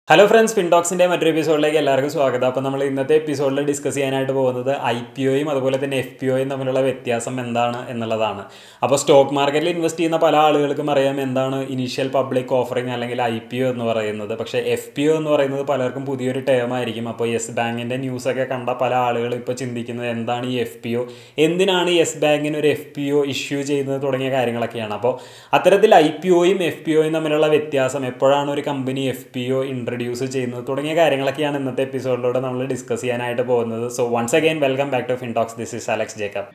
hello friends ഫിൻടോക്സിൻ്റെ മറ്റൊരു എപ്പിസോഡിലേക്ക് എല്ലാവർക്കും സ്വാഗതം അപ്പോൾ നമ്മൾ ഇന്നത്തെ എപ്പിസോഡിൽ ഡിസ്കസ് ചെയ്യാനായിട്ട് പോകുന്നത് ഐ പി ഒയും അതുപോലെ തന്നെ എഫ് പി ഒയും തമ്മിലുള്ള വ്യത്യാസം എന്താണ് എന്നുള്ളതാണ് അപ്പോൾ സ്റ്റോക്ക് മാർക്കറ്റിൽ ഇൻവെസ്റ്റ് ചെയ്യുന്ന പല ആളുകൾക്കും അറിയാം എന്താണ് ഇനീഷ്യൽ പബ്ലിക് ഓഫറിംഗ് അല്ലെങ്കിൽ ഐ പി ഒ എന്ന് പറയുന്നത് പക്ഷേ എഫ് പി ഒ എന്ന് പറയുന്നത് പലർക്കും പുതിയൊരു ടേം ആയിരിക്കും അപ്പോൾ യെസ് ബാങ്കിൻ്റെ ന്യൂസൊക്കെ കണ്ട പല ആളുകളും ഇപ്പോൾ ചിന്തിക്കുന്നത് എന്താണ് ഈ എഫ് പി ഒ എന്തിനാണ് യെസ് ബാങ്കിന് ഒരു എഫ് പി ഒ ഇഷ്യൂ ചെയ്യുന്നത് തുടങ്ങിയ കാര്യങ്ങളൊക്കെയാണ് അപ്പോൾ അത്തരത്തിൽ ഐ പി ഒയും എഫ് പി ഒയും തമ്മിലുള്ള വ്യത്യാസം എപ്പോഴാണ് ഒരു company F P O introduce ചെയ്യുന്നത് തുടങ്ങിയ കാര്യങ്ങളൊക്കെയാണ് ഇന്നത്തെ എപ്പിസോഡിലൂടെ നമ്മൾ ഡിസ്കസ് ചെയ്യാനായിട്ട് പോകുന്നത് so once again welcome back to Fintalks this is Alex Jacob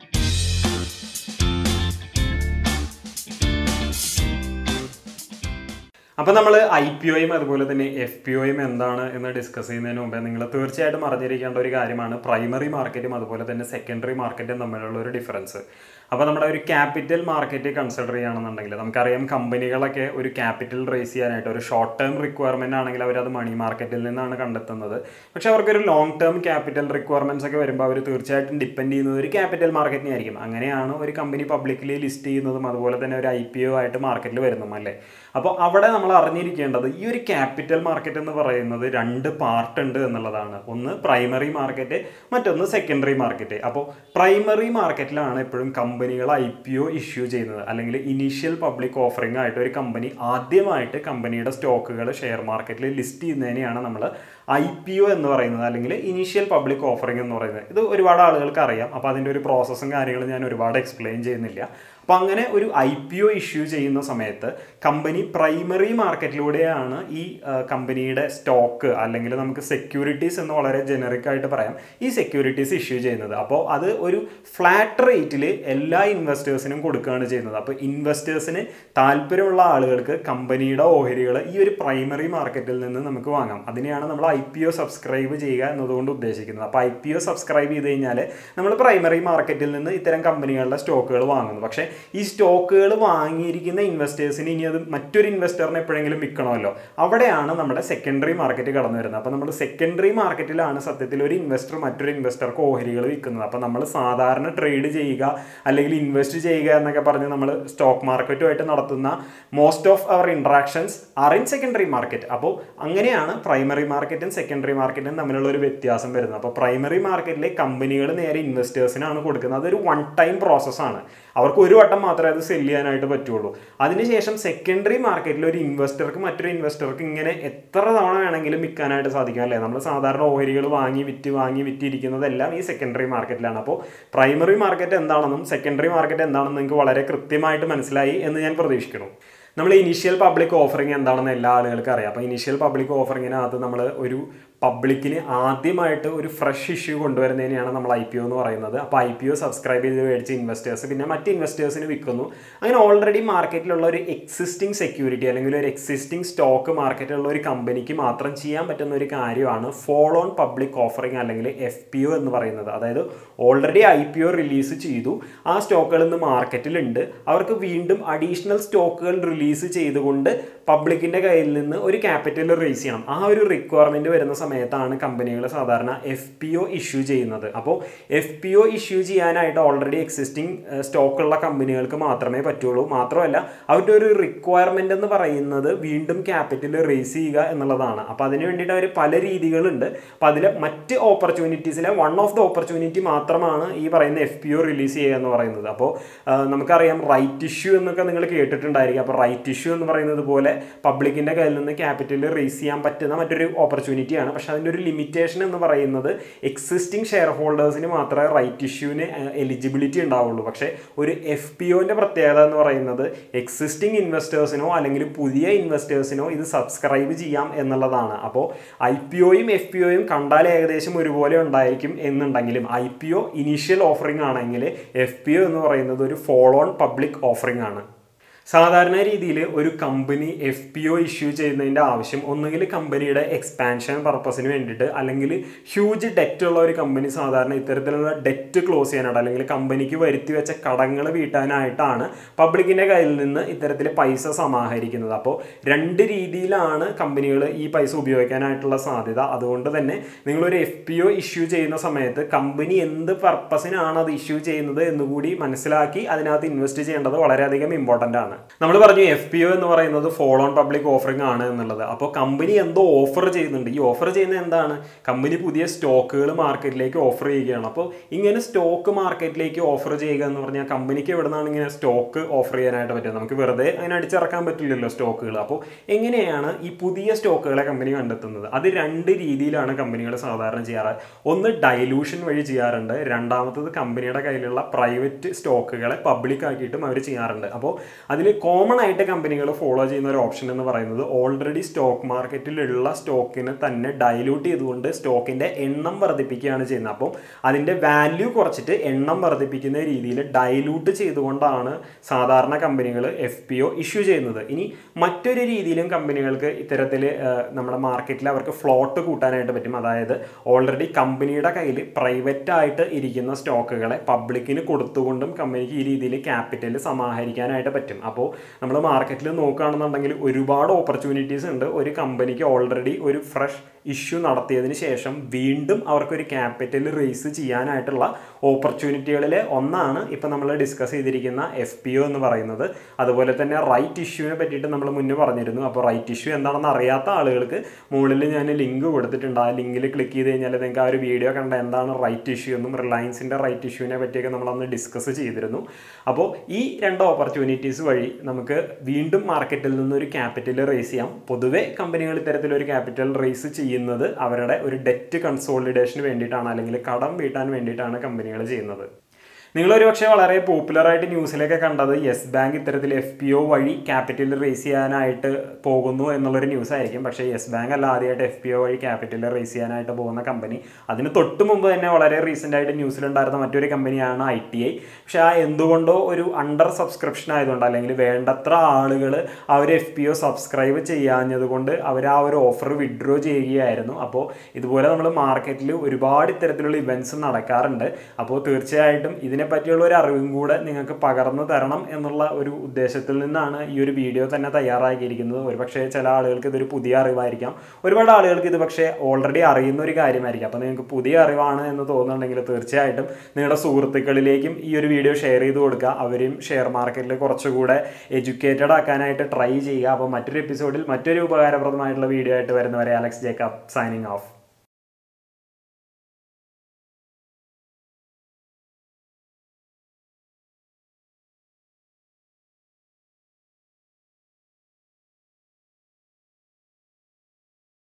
അപ്പോൾ നമ്മൾ ഐ പി ഒയും അതുപോലെ തന്നെ എഫ് പി ഒയും എന്താണ് എന്ന് ഡിസ്കസ് ചെയ്യുന്നതിന് മുമ്പേ നിങ്ങൾ തീർച്ചയായിട്ടും അറിഞ്ഞിരിക്കേണ്ട ഒരു കാര്യമാണ് പ്രൈമറി മാർക്കറ്റും അതുപോലെ തന്നെ സെക്കൻഡറി മാർക്കറ്റും തമ്മിലുള്ള ഒരു ഡിഫറൻസ് അപ്പോൾ നമ്മുടെ ഒരു ക്യാപിറ്റൽ മാർക്കറ്റ് കൺസിഡർ ചെയ്യുകയാണെന്നുണ്ടെങ്കിൽ നമുക്കറിയാം കമ്പനികളൊക്കെ ഒരു ക്യാപിറ്റൽ റേസ് ചെയ്യാനായിട്ട് ഒരു ഷോർട്ട് ടേം റിക്വയർമെൻ്റ് ആണെങ്കിൽ അവരത് മണി മാർക്കറ്റിൽ നിന്നാണ് കണ്ടെത്തുന്നത് പക്ഷേ അവർക്കൊരു ലോങ് ടേം ക്യാപിറ്റൽ റിക്വയർമെൻറ്റ്സ് ഒക്കെ വരുമ്പോൾ അവർ തീർച്ചയായിട്ടും ഡിപ്പെൻഡ് ചെയ്യുന്നത് ഒരു ക്യാപിറ്റൽ മാർക്കറ്റിനെ ആയിരിക്കും അങ്ങനെയാണ് ഒരു കമ്പനി പബ്ലിക്കലി ലിസ്റ്റ് ചെയ്യുന്നതും അതുപോലെ തന്നെ ഒരു ഐ പി ഒ ആയിട്ട് മാർക്കറ്റിൽ വരുന്നതും അല്ലേ അപ്പോൾ അവിടെ നമ്മൾ അറിഞ്ഞിരിക്കേണ്ടത് ഈ ഒരു ക്യാപിറ്റൽ മാർക്കറ്റ് എന്ന് പറയുന്നത് രണ്ട് പാർട്ട് ഉണ്ട് എന്നുള്ളതാണ് ഒന്ന് പ്രൈമറി മാർക്കറ്റ് മറ്റൊന്ന് സെക്കൻഡറി മാർക്കറ്റ് അപ്പോൾ പ്രൈമറി മാർക്കറ്റിലാണ് എപ്പോഴും കമ്പനികൾ ഐ പി ഒ ഇഷ്യൂ ചെയ്യുന്നത് അല്ലെങ്കിൽ ഇനീഷ്യൽ പബ്ലിക് ഓഫറിംഗ് ആയിട്ട് ഒരു കമ്പനി ആദ്യമായിട്ട് കമ്പനിയുടെ സ്റ്റോക്കുകൾ ഷെയർ മാർക്കറ്റിൽ ലിസ്റ്റ് ചെയ്യുന്നതിനെയാണ് നമ്മൾ ഐ പി ഒ എന്ന് പറയുന്നത് അല്ലെങ്കിൽ ഇനീഷ്യൽ പബ്ലിക് ഓഫറിംഗ് എന്ന് പറയുന്നത് ഇത് ഒരുപാട് ആളുകൾക്ക് അറിയാം അപ്പോൾ അതിൻ്റെ ഒരു പ്രോസസ്സും കാര്യങ്ങളും ഞാൻ ഒരുപാട് എക്സ്പ്ലെയിൻ ചെയ്യുന്നില്ല അപ്പോൾ അങ്ങനെ ഒരു ഐ പി ഒ ഇഷ്യൂ ചെയ്യുന്ന സമയത്ത് കമ്പനി പ്രൈമറി മാർക്കറ്റിലൂടെയാണ് ഈ കമ്പനിയുടെ സ്റ്റോക്ക് അല്ലെങ്കിൽ നമുക്ക് സെക്യൂരിറ്റീസ് എന്ന് വളരെ ജനറിക് ആയിട്ട് പറയാം ഈ സെക്യൂരിറ്റീസ് ഇഷ്യൂ ചെയ്യുന്നത് അപ്പോൾ അത് ഒരു ഫ്ലാറ്റ് റേറ്റിൽ എല്ലാ ഇൻവെസ്റ്റേഴ്സിനും കൊടുക്കുകയാണ് ചെയ്യുന്നത് അപ്പോൾ ഇൻവെസ്റ്റേഴ്സിന് താല്പര്യമുള്ള ആളുകൾക്ക് കമ്പനിയുടെ ഓഹരികൾ ഈ ഒരു പ്രൈമറി മാർക്കറ്റിൽ നിന്ന് നമുക്ക് വാങ്ങാം അതിനെയാണ് നമ്മൾ ഐ പി ഒ സബ്സ്ക്രൈബ് ചെയ്യുക എന്നതുകൊണ്ട് ഉദ്ദേശിക്കുന്നത് അപ്പോൾ ഐ പി ഒ സബ്സ്ക്രൈബ് ചെയ്ത് കഴിഞ്ഞാൽ നമ്മൾ പ്രൈമറി മാർക്കറ്റിൽ നിന്ന് ഇത്തരം കമ്പനികളുടെ സ്റ്റോക്കുകൾ വാങ്ങുന്നു പക്ഷേ ഈ സ്റ്റോക്കുകൾ വാങ്ങിയിരിക്കുന്ന ഇൻവെസ്റ്റേഴ്സിന് ഇനി അത് മറ്റൊരു ഇൻവെസ്റ്ററിന് എപ്പോഴെങ്കിലും വിൽക്കണമല്ലോ അവിടെയാണ് നമ്മുടെ സെക്കൻഡറി മാർക്കറ്റ് കടന്നു വരുന്നത് അപ്പോൾ നമ്മൾ സെക്കൻഡറി മാർക്കറ്റിലാണ് സത്യത്തിൽ ഒരു ഇൻവെസ്റ്റർ മറ്റൊരു ഇൻവെസ്റ്റർക്ക് ഓഹരികൾ വിൽക്കുന്നത് അപ്പോൾ നമ്മൾ സാധാരണ ട്രേഡ് ചെയ്യുക അല്ലെങ്കിൽ ഇൻവെസ്റ്റ് ചെയ്യുക എന്നൊക്കെ പറഞ്ഞ് നമ്മൾ സ്റ്റോക്ക് മാർക്കറ്റുമായിട്ട് നടത്തുന്ന most of our interactions are in secondary market അപ്പോൾ അങ്ങനെയാണ് പ്രൈമറി മാർക്കറ്റും സെക്കൻഡറി മാർക്കറ്റും തമ്മിലുള്ള ഒരു വ്യത്യാസം വരുന്നത് അപ്പോൾ പ്രൈമറി മാർക്കറ്റിലെ കമ്പനികൾ നേരെ ഇൻവെസ്റ്റേഴ്സിനാണ് കൊടുക്കുന്നത് അതൊരു വൺ ടൈം പ്രോസസ്സാണ് അവർക്ക് ഒരു വട്ടം മാത്രമേ അത് സെല് ചെയ്യാനായിട്ട് പറ്റുള്ളൂ അതിനുശേഷം സെക്കൻഡറി മാർക്കറ്റിൽ ഒരു ഇൻവെസ്റ്റർക്ക് മറ്റൊരു ഇൻവെസ്റ്റർക്ക് ഇങ്ങനെ എത്ര തവണ വേണമെങ്കിലും വിൽക്കാനായിട്ട് സാധിക്കും അല്ലേ നമ്മൾ സാധാരണ ഓഹരികൾ വാങ്ങി വിറ്റ് വാങ്ങി വിറ്റിരിക്കുന്നതെല്ലാം ഈ സെക്കൻഡറി മാർക്കറ്റിലാണ് അപ്പോൾ പ്രൈമറി മാർക്കറ്റ് എന്താണെന്നും സെക്കൻഡറി മാർക്കറ്റ് എന്താണെന്നും നിങ്ങൾക്ക് വളരെ കൃത്യമായിട്ട് മനസ്സിലായി എന്ന് ഞാൻ പ്രതീക്ഷിക്കുന്നു നമ്മൾ ഇനീഷ്യൽ പബ്ലിക് ഓഫറിംഗ് എന്താണെന്ന് എല്ലാ ആളുകൾക്കും അറിയാം അപ്പോൾ ഇനീഷ്യൽ പബ്ലിക് ഓഫറിങ്ങിനകത്ത് നമ്മൾ ഒരു പബ്ലിക്കിന് ആദ്യമായിട്ട് ഒരു ഫ്രഷ് ഇഷ്യൂ കൊണ്ടുവരുന്നതിനെയാണ് നമ്മൾ ഐ പി ഒ എന്ന് പറയുന്നത് അപ്പോൾ ഐ പി ഒ സബ്സ്ക്രൈബ് ചെയ്ത് മേടിച്ച ഇൻവെസ്റ്റേഴ്സ് പിന്നെ മറ്റ് ഇൻവെസ്റ്റേഴ്സിന് വിൽക്കുന്നു അങ്ങനെ ഓൾറെഡി മാർക്കറ്റിലുള്ള ഒരു എക്സിസ്റ്റിംഗ് സെക്യൂരിറ്റി അല്ലെങ്കിൽ ഒരു എക്സിസ്റ്റിംഗ് സ്റ്റോക്ക് മാർക്കറ്റിലുള്ള ഒരു കമ്പനിക്ക് മാത്രം ചെയ്യാൻ പറ്റുന്ന ഒരു കാര്യമാണ് ഫോളോ ഓൺ പബ്ലിക് ഓഫറിംഗ് അല്ലെങ്കിൽ എഫ് പി ഒ എന്ന് പറയുന്നത് അതായത് already I P O release ചെയ്തു ആ സ്റ്റോക്കുകൾ ഇന്ന് മാർക്കറ്റിലുണ്ട് അവർക്ക് വീണ്ടും അഡീഷണൽ സ്റ്റോക്കുകൾ റിലീസ് ചെയ്തുകൊണ്ട് പബ്ലിക്കിൻ്റെ കയ്യിൽ നിന്ന് ഒരു ക്യാപിറ്റൽ റേസ് ചെയ്യണം ആ ഒരു റിക്വയർമെൻറ്റ് വരുന്ന സമയത്താണ് കമ്പനികൾ സാധാരണ എഫ് പി ഒ ഇഷ്യൂ ചെയ്യുന്നത് അപ്പോൾ എഫ് പി ഒ ഇഷ്യൂ ചെയ്യാനായിട്ട് ഓൾറെഡി എക്സിസ്റ്റിംഗ് സ്റ്റോക്കുള്ള കമ്പനികൾക്ക് മാത്രമേ പറ്റുള്ളൂ മാത്രമല്ല അവരുടെ ഒരു റിക്വയർമെൻ്റ് എന്ന് പറയുന്നത് വീണ്ടും ക്യാപിറ്റൽ റേസ് ചെയ്യുക എന്നുള്ളതാണ് അപ്പോൾ അതിന് വേണ്ടിയിട്ട് അവർ പല രീതികളുണ്ട് അപ്പോൾ അതിലെ മറ്റ് ഓപ്പർച്യൂണിറ്റീസിലെ വൺ ഓഫ് ദ ഓപ്പർച്യൂണിറ്റി മാത്രമാണ് ഈ പറയുന്ന എഫ് പി ഒ റിലീസ് ചെയ്യുക എന്ന് പറയുന്നത് അപ്പോൾ നമുക്കറിയാം റൈറ്റ് ഇഷ്യൂ എന്നൊക്കെ നിങ്ങൾ കേട്ടിട്ടുണ്ടായിരിക്കും അപ്പോൾ റൈറ്റ് ഇഷ്യൂ എന്ന് പറയുന്നത് പോലെ പബ്ലിക്കിൻ്റെ കയ്യിൽ നിന്ന് ക്യാപിറ്റൽ റേസ് ചെയ്യാൻ പറ്റുന്ന മറ്റൊരു ഓപ്പർച്യൂണിറ്റിയാണ് പക്ഷെ അതിൻ്റെ ഒരു ലിമിറ്റേഷൻ എന്ന് പറയുന്നത് എക്സിസ്റ്റിംഗ് ഷെയർ ഹോൾഡേഴ്സിന് മാത്രമേ റൈറ്റ് ഇഷ്യൂവിന് എലിജിബിലിറ്റി ഉണ്ടാവുള്ളൂ പക്ഷേ ഒരു എഫ് പി ഒൻ്റെ പ്രത്യേകത എന്ന് പറയുന്നത് എക്സിസ്റ്റിംഗ് ഇൻവെസ്റ്റേഴ്സിനോ അല്ലെങ്കിൽ പുതിയ ഇൻവെസ്റ്റേഴ്സിനോ ഇത് സബ്സ്ക്രൈബ് ചെയ്യാം എന്നുള്ളതാണ് അപ്പോൾ ഐ പി ഒയും എഫ് പി ഒയും കണ്ടാൽ ഏകദേശം ഒരുപോലെ ഉണ്ടായിരിക്കും എന്നുണ്ടെങ്കിലും I P O initial offering ആണെങ്കിൽ എഫ് പി ഒ എന്ന് പറയുന്നത് ഒരു ഫോളോ ഓൺ പബ്ലിക് ഓഫറിംഗ് ആണ് സാധാരണ രീതിയിൽ ഒരു company F P O issue ചെയ്യുന്നതിൻ്റെ ആവശ്യം ഒന്നുകിൽ കമ്പനിയുടെ എക്സ്പാൻഷൻ പർപ്പസിന് വേണ്ടിയിട്ട് അല്ലെങ്കിൽ ഹ്യൂജ് ഡെറ്റ് ഉള്ള ഒരു കമ്പനി സാധാരണ ഇത്തരത്തിലുള്ള ഡെറ്റ് ക്ലോസ് ചെയ്യാനായിട്ട് അല്ലെങ്കിൽ കമ്പനിക്ക് വരുത്തി വെച്ച കടങ്ങൾ വീട്ടാനായിട്ടാണ് പബ്ലിക്കിൻ്റെ കയ്യിൽ നിന്ന് ഇത്തരത്തിൽ പൈസ സമാഹരിക്കുന്നത് അപ്പോൾ രണ്ട് രീതിയിലാണ് കമ്പനികൾ ഈ പൈസ ഉപയോഗിക്കാനായിട്ടുള്ള സാധ്യത അതുകൊണ്ട് തന്നെ നിങ്ങളൊരു എഫ് പി ഒ ഇഷ്യൂ ചെയ്യുന്ന സമയത്ത് കമ്പനി എന്ത് പർപ്പസിനാണ് അത് ഇഷ്യൂ ചെയ്യുന്നത് എന്നുകൂടി മനസ്സിലാക്കി അതിനകത്ത് ഇൻവെസ്റ്റ് ചെയ്യേണ്ടത് വളരെയധികം ഇമ്പോർട്ടൻ്റ് ആണ് ആണ് നമ്മൾ പറഞ്ഞു എഫ് പി ഒ എന്ന് പറയുന്നത് ഫോൾ ഓൺ പബ്ലിക് ഓഫറിംഗ് ആണ് എന്നുള്ളത് അപ്പോൾ കമ്പനി എന്തോ ഓഫർ ചെയ്യുന്നുണ്ട് ഈ ഓഫർ ചെയ്യുന്നത് എന്താണ് കമ്പനി പുതിയ സ്റ്റോക്കുകൾ മാർക്കറ്റിലേക്ക് ഓഫർ ചെയ്യുകയാണ് അപ്പോൾ ഇങ്ങനെ സ്റ്റോക്ക് മാർക്കറ്റിലേക്ക് ഓഫർ ചെയ്യുക എന്ന് പറഞ്ഞാൽ കമ്പനിക്ക് എവിടെ നിന്നാണ് ഇങ്ങനെ സ്റ്റോക്ക് ഓഫർ ചെയ്യാനായിട്ട് പറ്റുക നമുക്ക് വെറുതെ അങ്ങനെ അടിച്ചിറക്കാൻ പറ്റില്ലല്ലോ സ്റ്റോക്കുകൾ അപ്പോൾ എങ്ങനെയാണ് ഈ പുതിയ സ്റ്റോക്കുകളെ കമ്പനി കണ്ടെത്തുന്നത് അത് രണ്ട് രീതിയിലാണ് കമ്പനികൾ സാധാരണ ചെയ്യാറ് ഒന്ന് ഡൈലൂഷൻ വഴി ചെയ്യാറുണ്ട് രണ്ടാമത്തത് കമ്പനിയുടെ കയ്യിലുള്ള പ്രൈവറ്റ് സ്റ്റോക്കുകളെ പബ്ലിക് ആക്കിയിട്ടും അവർ ചെയ്യാറുണ്ട് അപ്പോൾ അതിൽ കോമൺ ആയിട്ട് കമ്പനികൾ ഫോളോ ചെയ്യുന്ന ഒരു ഓപ്ഷൻ എന്ന് പറയുന്നത് ഓൾറെഡി സ്റ്റോക്ക് മാർക്കറ്റിലുള്ള സ്റ്റോക്കിനെ തന്നെ ഡൈലൂട്ട് ചെയ്തുകൊണ്ട് സ്റ്റോക്കിന്റെ എണ്ണം വർദ്ധിപ്പിക്കുകയാണ് ചെയ്യുന്നത് അപ്പോൾ അതിന്റെ വാല്യൂ കുറച്ചിട്ട് എണ്ണം വർദ്ധിപ്പിക്കുന്ന രീതിയിൽ ഡൈലൂട്ട് ചെയ്തുകൊണ്ടാണ് സാധാരണ കമ്പനികൾ എഫ് പി ഒ ഇഷ്യൂ ചെയ്യുന്നത് ഇനി മറ്റൊരു രീതിയിലും കമ്പനികൾക്ക് ഇത്തരത്തിൽ നമ്മുടെ മാർക്കറ്റിൽ അവർക്ക് ഫ്ലോട്ട് കൂട്ടാനായിട്ട് പറ്റും അതായത് ഓൾറെഡി കമ്പനിയുടെ കയ്യിൽ പ്രൈവറ്റ് ആയിട്ട് ഇരിക്കുന്ന സ്റ്റോക്കുകളെ പബ്ലിക്കിന് കൊടുത്തുകൊണ്ടും കമ്പനിക്ക് ഈ രീതിയിൽ ക്യാപിറ്റൽ സമാഹരിക്കാനായിട്ട് പറ്റും അപ്പോൾ നമ്മൾ മാർക്കറ്റിൽ നോക്കുകയാണെന്നുണ്ടെങ്കിൽ ഒരുപാട് ഓപ്പർച്യൂണിറ്റീസ് ഉണ്ട് ഒരു കമ്പനിക്ക് ഓൾറെഡി ഒരു ഫ്രഷ് ഇഷ്യൂ നടത്തിയതിന് ശേഷം വീണ്ടും അവർക്കൊരു ക്യാപിറ്റൽ റേസ് ചെയ്യാനായിട്ടുള്ള ഓപ്പർച്യൂണിറ്റികളിൽ ഒന്നാണ് ഇപ്പം നമ്മൾ ഡിസ്കസ് ചെയ്തിരിക്കുന്ന എഫ് പി ഒ എന്ന് പറയുന്നത് അതുപോലെ തന്നെ റൈറ്റ് ഇഷ്യൂവിനെ പറ്റിയിട്ട് നമ്മൾ മുന്നേ പറഞ്ഞിരുന്നു അപ്പോൾ റൈറ്റ് ഇഷ്യൂ എന്താണെന്ന് അറിയാത്ത ആളുകൾക്ക് മുകളിൽ ഞാൻ ലിങ്ക് കൊടുത്തിട്ടുണ്ട് ആ ലിങ്കിൽ ക്ലിക്ക് ചെയ്ത് കഴിഞ്ഞാൽ നിങ്ങൾക്ക് ആ ഒരു വീഡിയോ കണ്ട എന്താണ് റൈറ്റ് ഇഷ്യൂ എന്നും റിലയൻസിൻ്റെ റൈറ്റ് ഇഷ്യൂവിനെ പറ്റിയൊക്കെ നമ്മളന്ന് ഡിസ്കസ് ചെയ്തിരുന്നു അപ്പോൾ ഈ രണ്ട് ഓപ്പർച്യൂണിറ്റീസ് വഴി നമുക്ക് വീണ്ടും മാർക്കറ്റിൽ നിന്നൊരു ക്യാപിറ്റൽ റേസ് ചെയ്യാം പൊതുവെ കമ്പനികൾ ഇത്തരത്തിലൊരു ക്യാപിറ്റൽ റേസ് ചെയ്യുന്നത് അവരുടെ ഒരു ഡെറ്റ് കൺസോളിഡേഷന് വേണ്ടിയിട്ടാണ് അല്ലെങ്കിൽ കടം വീട്ടാൻ വേണ്ടിയിട്ടാണ് കമ്പനികൾ ചെയ്യുന്നത് നിങ്ങളൊരു പക്ഷേ വളരെ പോപ്പുലറായിട്ട് ന്യൂസിലൊക്കെ കണ്ടത് യെസ് ബാങ്ക് ഇത്തരത്തിൽ എഫ് പി ഒ വഴി ക്യാപിറ്റൽ റേസ് ചെയ്യാനായിട്ട് പോകുന്നു എന്നുള്ളൊരു ന്യൂസ് ആയിരിക്കും പക്ഷേ യെസ് ബാങ്ക് അല്ല ആദ്യമായിട്ട് എഫ് പി ഒ വഴി ക്യാപിറ്റൽ റേസ് ചെയ്യാനായിട്ട് പോകുന്ന കമ്പനി അതിന് തൊട്ട് മുമ്പ് തന്നെ വളരെ റീസെൻ്റ് ആയിട്ട് ന്യൂസിലുണ്ടായിരുന്ന മറ്റൊരു കമ്പനിയാണ് ഐ ടി ഐ പക്ഷേ ആ എന്തുകൊണ്ടോ ഒരു അണ്ടർ സബ്സ്ക്രിപ്ഷൻ ആയതുകൊണ്ട് അല്ലെങ്കിൽ വേണ്ടത്ര ആളുകൾ ആ ഒരു എഫ് പി ഒ സബ്സ്ക്രൈബ് ചെയ്യാഞ്ഞത് കൊണ്ട് അവർ ആ ഒരു ഓഫർ വിഡ്രോ ചെയ്യുകയായിരുന്നു അപ്പോൾ ഇതുപോലെ നമ്മൾ മാർക്കറ്റിൽ ഒരുപാട് ഇത്തരത്തിലുള്ള ഇവൻറ്റ്സ് നടക്കാറുണ്ട് അപ്പോൾ തീർച്ചയായിട്ടും ഇതിനെ പറ്റിയുള്ള ഒരു അറിവും കൂടെ നിങ്ങൾക്ക് പകർന്നു തരണം എന്നുള്ള ഒരു ഉദ്ദേശത്തിൽ നിന്നാണ് ഈ ഒരു വീഡിയോ തന്നെ തയ്യാറാക്കിയിരിക്കുന്നത് ഒരുപക്ഷെ ചില ആളുകൾക്ക് ഇതൊരു പുതിയ അറിവായിരിക്കാം ഒരുപാട് ആളുകൾക്ക് ഇത് പക്ഷേ ഓൾറെഡി അറിയുന്ന ഒരു കാര്യമായിരിക്കും അപ്പോൾ നിങ്ങൾക്ക് പുതിയ അറിവാണ് എന്ന് തോന്നുന്നുണ്ടെങ്കിൽ തീർച്ചയായിട്ടും നിങ്ങളുടെ സുഹൃത്തുക്കളിലേക്കും ഈ ഒരു വീഡിയോ ഷെയർ ചെയ്ത് കൊടുക്കുക അവരെയും ഷെയർ മാർക്കറ്റിൽ കുറച്ചുകൂടെ എഡ്യൂക്കേറ്റഡ് ആക്കാനായിട്ട് ട്രൈ ചെയ്യുക അപ്പോൾ മറ്റൊരു എപ്പിസോഡിൽ മറ്റൊരു ഉപകാരപ്രദമായിട്ടുള്ള വീഡിയോ ആയിട്ട് വരുന്നവരെ അലക്സ് ജേക്കബ് സൈനിങ് ഓഫ്